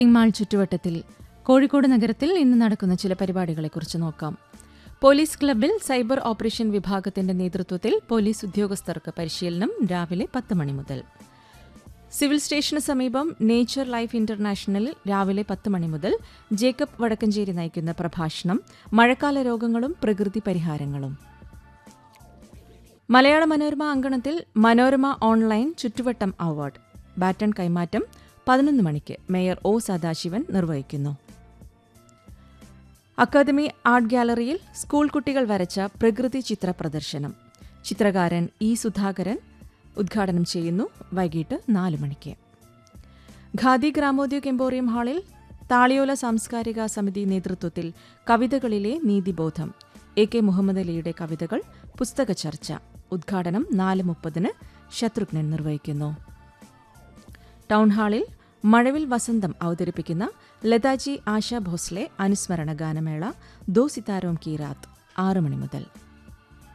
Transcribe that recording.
mall ചുറ്റുവട്ടത്തിൽ Kozhikode നഗരത്തിൽ ഇന്ന് നടക്കുന്ന ചില പരിപാടികളെക്കുറിച്ച് നോക്കാം പോലീസ് ക്ലബിൽ സൈബർ ഓപ്പറേഷൻ വിഭാഗത്തിന്റെ നേതൃത്വത്തിൽ പോലീസ് ഉദ്യോഗസ്ഥർക്ക് പരിശീലനം രാവിലെ പത്ത് മണി മുതൽ സിവിൽ സ്റ്റേഷന് സമീപം നേച്ചർ ലൈഫ് ഇന്റർനാഷണലിൽ രാവിലെ പത്ത് മണി മുതൽ ജേക്കബ് വടക്കഞ്ചേരി നയിക്കുന്ന പ്രഭാഷണം മഴക്കാല രോഗങ്ങളും പ്രകൃതി പരിഹാരങ്ങളും മലയാള മനോരമ അങ്കണത്തിൽ മനോരമ ഓൺലൈൻ ചുറ്റുവട്ടം അവാർഡ് ബാറ്റൺ കൈമാറ്റം പതിനൊന്ന് മണിക്ക് മേയർ ഒ സദാശിവൻ നിർവഹിക്കുന്നു അക്കാദമി ആർട്ട് ഗാലറിയിൽ സ്കൂൾ കുട്ടികൾ വരച്ച പ്രകൃതി ചിത്ര പ്രദർശനം ചിത്രകാരൻ ഇ സുധാകരൻ ഉദ്ഘാടനം ചെയ്യുന്നു വൈകിട്ട് നാല് മണിക്ക് ഖാദി ഗ്രാമോദ്योग എംപോറിയം ഹാളിൽ താളിയോല സാംസ്കാരിക സമിതി നേതൃത്വത്തിൽ കവിതകളിലെ നീതിബോധം എ കെ മുഹമ്മദ് അലിയുടെ കവിതകൾ പുസ്തക ചർച്ച ഉദ്ഘാടനം നാല് മുപ്പതിന് ശത്രുഘ്നൻ നിർവഹിക്കുന്നു ടൗൺഹാളിൽ മഴവിൽ വസന്തം അവതരിപ്പിക്കുന്ന ലതാജി ആശാ ഭോസ്ലെ അനുസ്മരണ ഗാനമേള ദോ സിതാരോം കി രാത്ത് ആറ് മണി മുതൽ